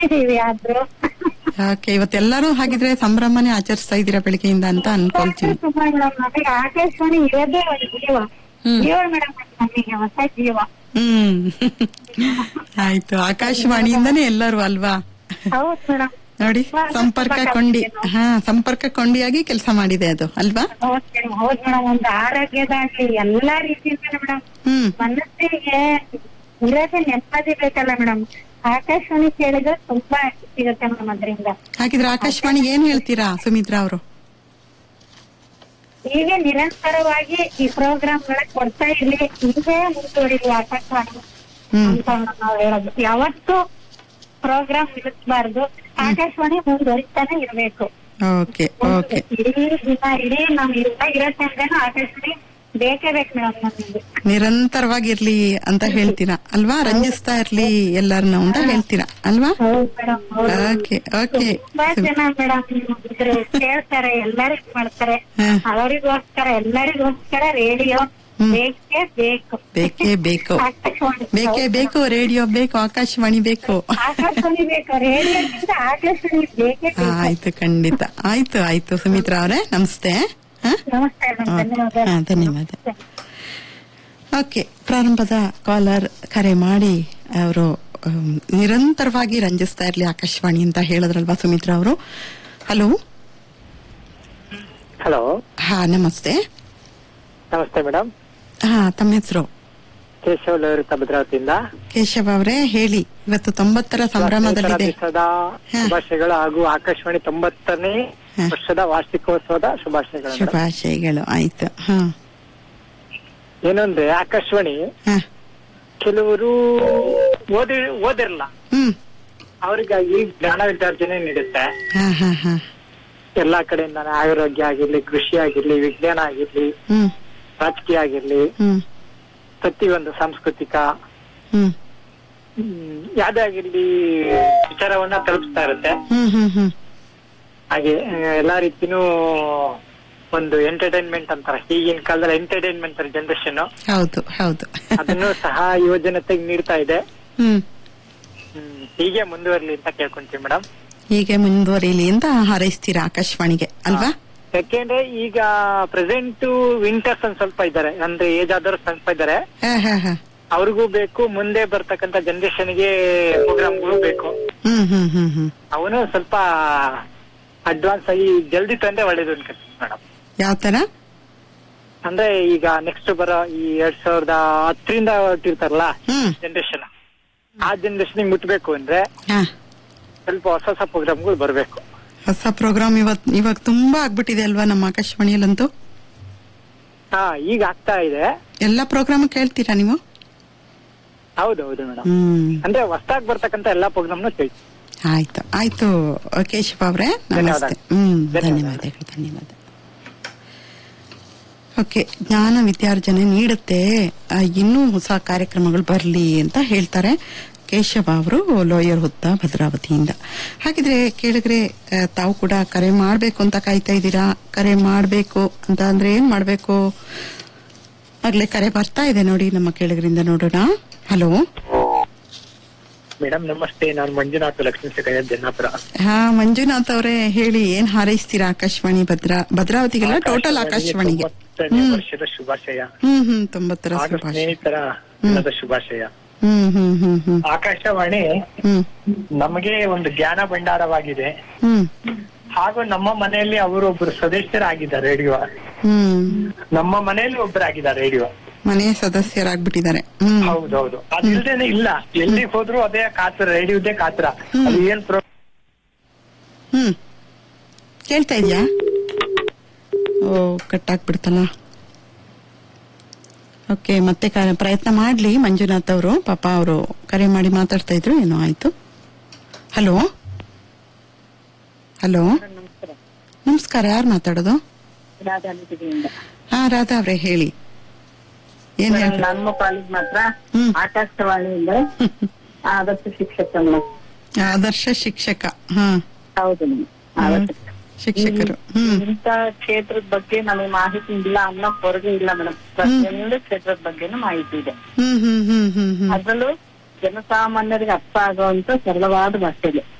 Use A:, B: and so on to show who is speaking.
A: ಇದ್ದೀವಿ ಆದ್ರೂ
B: ಓಕೆ ಇವತ್ತೆಲ್ಲರೂ ಹಾಗಿದ್ರೆ ಸಂಭ್ರಮನೇ ಆಚರಿಸ್ತಾ ಇದ್ದೀರಾ ಬೆಳಿಗ್ಗೆಯಿಂದ ಅಂತ ಅನ್ಕೊಳ್ತೀನಿ
A: ತುಂಬಾ ಮೇಡಮ್ ನಮಗೆ ಆಕಾಶವಾಣಿ ಇರೋದೇ ಒಂದು ಜೀವ
B: ಹ್ಮ್.
A: ಜೀವ ಮೇಡಮ್ ನಮಗೆ ಹೊಸ ಜೀವ
B: ಹ್ಮ್ ಆಯ್ತು ಆಕಾಶವಾಣಿಯಿಂದನೇ ಎಲ್ಲರೂ ಅಲ್ವಾ
A: ಹೌದು ಮೇಡಮ್
B: ನೋಡಿ ಸಂಪರ್ಕ ಕೊಂಡಿ ಹಾ ಸಂಪರ್ಕ ಕೊಂಡಿಯಾಗಿ ಕೆಲಸ ಮಾಡಿದೆ ಅದು ಅಲ್ವಾ
A: ಹೌದ್ ಮೇಡಮ್ ಹೌದ್ ಮೇಡಮ್ ಒಂದು ಆರೋಗ್ಯದಾಗ್ಲಿ ಎಲ್ಲಾ ರೀತಿಯಿಂದ ಮೇಡಮ್
B: ಹ್ಮ್
A: ಮನಸ್ಸಿಗೆ ಇರೋದೇ ನೆಮ್ಮದಿ ಬೇಕಲ್ಲ ಮೇಡಮ್ ಆಕಾಶವಾಣಿ ಕೇಳಿದ್ರೆ ತುಂಬಾ ಸಿಗುತ್ತೆ ಮೇಡಮ್ ಅದರಿಂದ
B: ಹಾಗಿದ್ರೆ ಆಕಾಶವಾಣಿ ಏನ್ ಹೇಳ್ತೀರಾ ಸುಮಿತ್ರಾ ಅವರು
A: ಹೀಗೆ ನಿರಂತರವಾಗಿ ಈ ಪ್ರೋಗ್ರಾಮ್ ಗಳ ಕೊಡ್ತಾ ಇರ್ಲಿ ಹೀಗೆ ಮುಂದುವರಿಲಿ ಆಕಾಶವಾಣಿ
B: ಹ್ಮ್
A: ಅಂತ ನಾವು ಹೇಳೋದು ಯಾವತ್ತು ಪ್ರೋಗ್ರಾಮ್ ನಿಲ್ಲಿಸಬಾರ್ದು ಆಕಾಶವಾಣಿ ಮುಂದುವರಿತಾನೆ ಇರ್ಬೇಕು
B: ಓಕೆ ಓಕೆ
A: ಇಡೀ ದಿನ ಇಡೀ ನಮ್ ಇರುವ ಇರೋ ತನಕನೂ ಆಕಾಶವಾಣಿ ಬೇಕೇ ಬೇಕು ಮೇಡಮ್ ನಮಗೆ
B: ನಿರಂತರವಾಗಿರ್ಲಿ ಅಂತ ಹೇಳ್ತೀರಾ ಅಲ್ವಾ ರಂಜಿಸ್ತಾ ಇರ್ಲಿ ಎಲ್ಲರನ್ನ ಅಂತ ಹೇಳ್ತೀರಾ ಅಲ್ವಾ
A: ಹೌದು ಮೇಡಮ್ ಹೌದು
B: ಓಕೆ ಓಕೆ
A: ತುಂಬಾ ಜನ ಮೇಡಮ್ ಇದ್ರು ಕೇಳ್ತಾರೆ ಎಲ್ಲರಿಗೂ ಮಾಡ್ತಾರೆ
B: ಹ್ಮ್.
A: ಅವರಿಗೋಸ್ಕರ ಎಲ್ಲರಿಗೋಸ್ಕರ ರೇಡಿಯೋ
B: ಹ್ಮ್.
A: ಬೇಕೇ ಬೇಕು
B: ಬೇಕೇ ಬೇಕು
A: ಆಕಾಶವಾಣಿ
B: ಬೇಕೇ ಬೇಕು ರೇಡಿಯೋ ಬೇಕು ಆಕಾಶವಾಣಿ ಬೇಕು
A: ಆಕಾಶವಾಣಿ ಬೇಕು ರೇಡಿಯೋಕ್ಕಿಂತ ಆಕಾಶವಾಣಿ ಬೇಕೇ ಬೇಕು
B: ಆಯ್ತು ಖಂಡಿತ ಆಯ್ತು ಆಯ್ತು ಸುಮಿತ್ರಾ ಅವರೇ ನಮಸ್ತೆ ಹ?
A: ನಮಸ್ತೆ ಮೇಡಮ್ ಧನ್ಯವಾದ
B: ಹಾ, ಧನ್ಯವಾದ ಓಕೆ ಪ್ರಾರಂಭದ ಕಾಲರ್ ಕರೆ ಮಾಡಿ ಅವರು ನಿರಂತರವಾಗಿ ರಂಜಿಸ್ತಾ ಇರ್ಲಿ ಆಕಾಶವಾಣಿ ಅಂತ ಹೇಳಿದ್ರಲ್ವಾ ಸುಮಿತ್ರಾ ಅವರು ಹಲೋ
C: ಹಲೋ
B: ಹಾ ನಮಸ್ತೆ
C: ನಮಸ್ತೆ ಮೇಡಮ್
B: ಹಾ ತಮ್ಮ ಹೆಸರು
C: ಕೇಶವ್ ಲಹರಿತ ಭದ್ರಾವತಿಯಿಂದ
B: ಕೇಶವ ಅವರೇ ಹೇಳಿ ಇವತ್ತು ತೊಂಬತ್ತರ ಸಂಭ್ರಮದಲ್ಲಿದೆ
C: ದಿವಸದ ಶುಭಾಶಯಗಳು ಹಾಗೂ ಆಕಾಶವಾಣಿ ತೊಂಬತ್ತನೇ
B: ಹ.
C: ವರ್ಷದ ವಾರ್ಷಿಕೋತ್ಸವದ ಶುಭಾಶಯಗಳು ಮೇಡಮ್.
B: ಶುಭಾಶಯಗಳು ಆಯ್ತು ಹಾ
C: ಏನು ಅಂದ್ರೆ ಆಕಾಶವಾಣಿ
B: ಹಾ
C: ಕೆಲವರು ಓದಿ ಓದಿರಲ್ಲ
B: ಹ್ಮ್
C: ಅವರಿಗಾಗಿ ಜ್ಞಾನ ವಿದ್ಯಾರ್ಜನೆ ನೀಡುತ್ತೆ
B: ಹಾ ಹಾ ಹಾ
C: ಎಲ್ಲಾ ಕಡೆಯಿಂದ ಆರೋಗ್ಯ ಆಗಿರ್ಲಿ ಕೃಷಿ ಆಗಿರ್ಲಿ ವಿಜ್ಞಾನ ಆಗಿರ್ಲಿ
B: ಹ್ಮ್
C: ರಾಜಕೀಯ ಆಗಿರ್ಲಿ
B: ಹ್ಮ್
C: ಪ್ರತಿಯೊಂದು ಸಾಂಸ್ಕೃತಿಕ
B: ಹ್ಮ್
C: ಹ್ಮ್, ಯಾವ್ದೇ ಆಗಿರ್ಲಿ ವಿಚಾರವನ್ನ ತಲುಪಿಸ್ತಾ ಇರುತ್ತೆ
B: ಹ್ಮ್ ಹ್ಮ್ ಹ್ಮ್
C: ಹಾಗೆ ಆ, ಎಲ್ಲಾ ರೀತಿನೂ ಒಂದು ಎಂಟರ್ಟೈನ್ಮೆಂಟ್ ಅಂತಾರೆ ಈಗಿನ ಕಾಲದಲ್ಲಿ ಎಂಟರ್ಟೈನ್ಮೆಂಟ್ ಜನರೇಷನ್
B: ಹೌದು ಹೌದು
C: ಅದನ್ನು ಸಹ ಯುವಜನತೆಗೆ ನೀಡ್ತಾ ಇದೆ
B: ಹ್ಮ್
C: ಹ್ಮ್, ಹೀಗೆ ಮುಂದುವರ್ಲಿ ಅಂತ ಕೇಳ್ಕೊಂತೀವಿ ಮೇಡಮ್
B: ಹೀಗೆ ಮುಂದುವರಿಲಿ ಅಂತ ಹಾರೈಸ್ತೀರಾ ಆಕಾಶವಾಣಿಗೆ ಅಲ್ವಾ
C: ಯಾಕೆಂದ್ರೆ ಈಗ ಪ್ರೆಸೆಂಟ್ ವಿಂಟರ್ಸ್ ಒಂದ್ ಸ್ವಲ್ಪ ಇದ್ದಾರೆ ಅಂದ್ರೆ ಏಜ್ ಆದವರು ಸ್ವಲ್ಪ ಇದ್ದಾರೆ
B: ಹಾ ಹಾ ಹಾ
C: ಅವ್ರಿಗೂ ಬೇಕು ಮುಂದೆ ಬರ್ತಕ್ಕಂತ ಜನರೇಷನ್ಗೆ ಪ್ರೋಗ್ರಾಮ್ಗಳು ಬೇಕು
B: ಹ್ಮ್ ಹ್ಮ್ ಹ್ಮ್ ಹ್ಮ್
C: ಅವನು ಸ್ವಲ್ಪ ಅಡ್ವಾನ್ಸ್ ಆಗಿ ಜಲ್ದಿ ತಂದ್ರೆ ಒಳ್ಳೇದು ಅನ್ಕೊಂತೀನಿ ಮೇಡಮ್
B: ಯಾವ ತರ
C: ಅಂದ್ರೆ ಈಗ ನೆಕ್ಸ್ಟ್ ಬರೋ ಈ ಎರಡ್ ಸಾವಿರದ ಹತ್ತರಿಂದ ಹೊರಟಿರ್ತಾರಲ್ಲ
B: ಹ್ಮ್
C: ಜನರೇಷನ್ ಆ ಜನರೇಷನ್ ಮುಟ್ಬೇಕು ಅಂದ್ರೆ
B: ಹಾ
C: ಸ್ವಲ್ಪ ಹೊಸ ಹೊಸ ಪ್ರೋಗ್ರಾಮ್ಗಳು ಬರಬೇಕು
B: ಹೊಸ ಪ್ರೋಗ್ರಾಮ್ ಇವತ್ ಇವಾಗ ತುಂಬಾ ಆಗ್ಬಿಟ್ಟಿದೆ ಅಲ್ವಾ ನಮ್ಮ ಆಕಾಶವಾಣಿಯಲ್ಲಂತೂ
C: ಹಾ ಈಗ ಆಗ್ತಾ ಇದೆ
B: ಎಲ್ಲಾ ಪ್ರೋಗ್ರಾಮ್ ಕೇಳ್ತೀರಾ ನೀವು
C: ಹೌದು ಹೌದು ಮೇಡಮ್
B: ಹ್ಮ್
C: ಅಂದ್ರೆ ಹೊಸದಾಗಿ ಬರ್ತಕ್ಕಂತ ಎಲ್ಲಾ ಪ್ರೋಗ್ರಾಮ್ನು ಕೇಳಿ
B: ಆಯ್ತು ಆಯ್ತು ಕೇಶವ ಅವರೇ ನಮಸ್ತೆ
C: ಧನ್ಯವಾದ.
B: ಹ್ಮ್
C: ಧನ್ಯವಾದ.
B: ಧನ್ಯವಾದಗಳು ಧನ್ಯವಾದ ಓಕೆ ಜ್ಞಾನ ವಿದ್ಯಾರ್ಜನೆ ನೀಡುತ್ತೆ ಆ, ಇನ್ನೂ ಹೊಸ ಕಾರ್ಯಕ್ರಮಗಳು ಬರಲಿ ಅಂತ ಹೇಳ್ತಾರೆ ಕೇಶವ ಅವರು ಲಾಯರ್ ಹುತ್ತ ಭದ್ರಾವತಿಯಿಂದ ಹಾಗಿದ್ರೆ ಕೇಳಿದ್ರೆ ಆ, ತಾವು ಕೂಡ ಕರೆ ಮಾಡಬೇಕು ಅಂತ ಕಾಯ್ತಾ ಇದ್ದೀರಾ ಕರೆ ಮಾಡಬೇಕು ಅಂತ ಅಂದ್ರೆ ಏನ್ ಮಾಡಬೇಕು ಆಗ್ಲೇ ಕರೆ ಬರ್ತಾ ಇದೆ ನೋಡಿ ನಮ್ಮ ಕೇಳಿಗರಿಂದ ನೋಡೋಣ ಹಲೋ
C: ಮೇಡಮ್ ನಮಸ್ತೆ ನಾನು ಮಂಜುನಾಥ್ ಲಕ್ಷ್ಮೀ ಸಿಕ್ಕಯ್ಯ ಜನ್ನಾಪುರ
B: ಹಾ ಮಂಜುನಾಥ್ ಅವರೇ ಹೇಳಿ ಏನ್ ಹಾರೈಸ್ತೀರಾ ಆಕಾಶವಾಣಿ ಭದ್ರಾ ಭದ್ರಾವತಿಗೆಲ್ಲ ಟೋಟಲ್ ಆಕಾಶವಾಣಿಗೆ
C: ತೊಂಬತ್ತನೇ
B: ಹ್ಮ್.
C: ವರ್ಷದ ಶುಭಾಶಯ
B: ಹ್ಮ್ ಹ್ಮ್ ತೊಂಬತ್ತರ
C: ಹಾಗೂ
B: ಶುಭಾಶಯ
C: ಸ್ನೇಹಿತರ ದಿನದ ಶುಭಾಶಯ
B: ಹ್ಮ್ ಹ್ಮ್ ಹ್ಮ್ ಹ್ಮ್
C: ಆಕಾಶವಾಣಿ
B: ಹ್ಮ್
C: ನಮಗೆ ಒಂದು ಜ್ಞಾನ ಭಂಡಾರವಾಗಿದೆ
B: ಹ್ಮ್
C: ಹಾಗೂ ನಮ್ಮ ಮನೆಯಲ್ಲಿ ಅವರು ಒಬ್ಬರು ಸದಸ್ಯರಾಗಿದ್ದಾರೆ ರೇಡಿಯೋ
B: ಹ್ಮ್
C: ನಮ್ಮ ಮನೆಯಲ್ಲಿ ಒಬ್ಬರಾಗಿದ್ದಾರೆ ರೇಡಿಯೋ
B: ಮನೆ ಸದಸ್ಯರಾಗ್ಬಿಟ್ಟಿದ್ದಾರೆ ಹ್ಮ್
C: ಹೌದೌದು ಅದಿಲ್ದೇನೆ ಇಲ್ಲ ಎಲ್ಲಿ ಹೋದ್ರು ಅದೇ ಕಾತರ ರೇಡಿಯೋದೇ ಕಾತರ ಅದು ಏನ್ ಪ್ರೋ
B: ಹ್ಮ್ ಕೇಳ್ತಾ ಇದ್ಯಾ ಓ ಕಟ್ಟಾಕ್ಬಿಡ್ತಲ್ಲ ಓಕೆ ಮತ್ತೆ ಕ- ಪ್ರಯತ್ನ ಮಾಡ್ಲಿ ಮಂಜುನಾಥ್ ಅವರು ಪಾಪ ಅವರು ಕರೆ ಮಾಡಿ ಮಾತಾಡ್ತಾ ಇದ್ರು ಏನೋ ಆಯ್ತು ಹಲೋ ಹಲೋ ನಮಸ್ಕಾರ ಯಾರು ಮಾತಾಡೋದು ಹಾ ರಾಧಾ ಅವ್ರೆ ಹೇಳಿ ಏನ್ ಹೇಳ್ತಾರೆ
A: ನಮ್ಮ ಕಾಲೇಜ್ ಮಾತ್ರ
B: ಹ್ಮ್.
A: ಆಕಾಶವಾಣಿಯಿಂದ ಆದರ್ಶ ಶಿಕ್ಷಕ
B: ಆದರ್ಶ ಶಿಕ್ಷಕ ಹಾ
A: ಹೌದು
B: ಹ್ಮ್. ಶಿಕ್ಷಕರು ಹ್ಮ್
A: ಇಂತ ಕ್ಷೇತ್ರದ ಬಗ್ಗೆ ನಮಗೆ ಮಾಹಿತಿ ಇಲ್ಲ ಅನ್ನೋ ಹೊರಗೆ ಇಲ್ಲ ಮೇಡಮ್ ಪ್ರತಿಯೊಂದು ಕ್ಷೇತ್ರದ ಬಗ್ಗೆನೂ ಮಾಹಿತಿ ಇದೆ
B: ಹ್ಮ್ ಹ್ಮ್ ಹ್ಮ್ ಹ್ಮ್ ಹ್ಮ್
A: ಅದ್ರಲ್ಲೂ
D: ಜನಸಾಮಾನ್ಯರಿಗೆ ಅರ್ಥ ಆಗುವಂತ ಸರಳವಾದ ಭಾಷೆಯಲ್ಲಿ